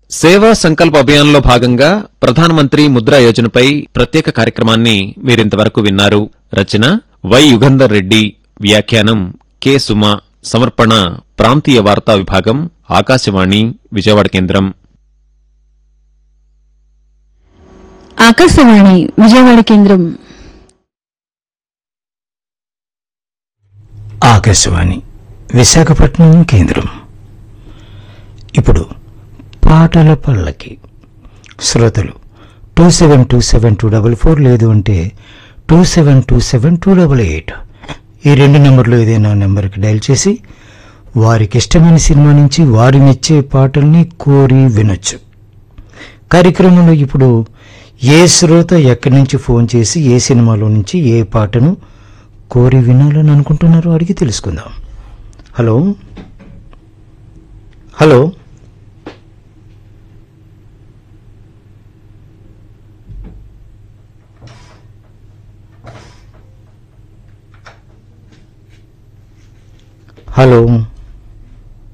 సేవా సంకల్ప అభియాన్లో భాగంగా ప్రధానమంత్రి ముద్రా యోజనపై ప్రత్యేక కార్యక్రమాన్ని మీరింతవరకు విన్నారు రచన వై యుగంధర్ రెడ్డి వ్యాఖ్యానం కె సుమ సమర్పణ ప్రాంతీయ వార్తా విభాగం ఆకాశవాణి విజయవాడ కేంద్రం ఆకాశవాణి విజయవాడ కేంద్రం ఆకాశవాణి విశాఖపట్నం కేంద్రం ఇప్పుడు పాటల పల్లకి శ్రోతలు two seven two seven two double four లేదు అంటే two seven two seven two double eight ఈ రెండు నెంబర్లు ఏదైనా నెంబర్కి డయల్ చేసి వారికి ఇష్టమైన సినిమా నుంచి వారి మెచ్చే పాటల్ని కోరి వినొచ్చు కార్యక్రమంలో ఇప్పుడు ఏ శ్రోత ఎక్కడి నుంచి ఫోన్ చేసి ఏ సినిమాలో నుంచి ఏ పాటను కోరి వినాలని అనుకుంటున్నారో అడిగి తెలుసుకుందాం హలో హలో హలో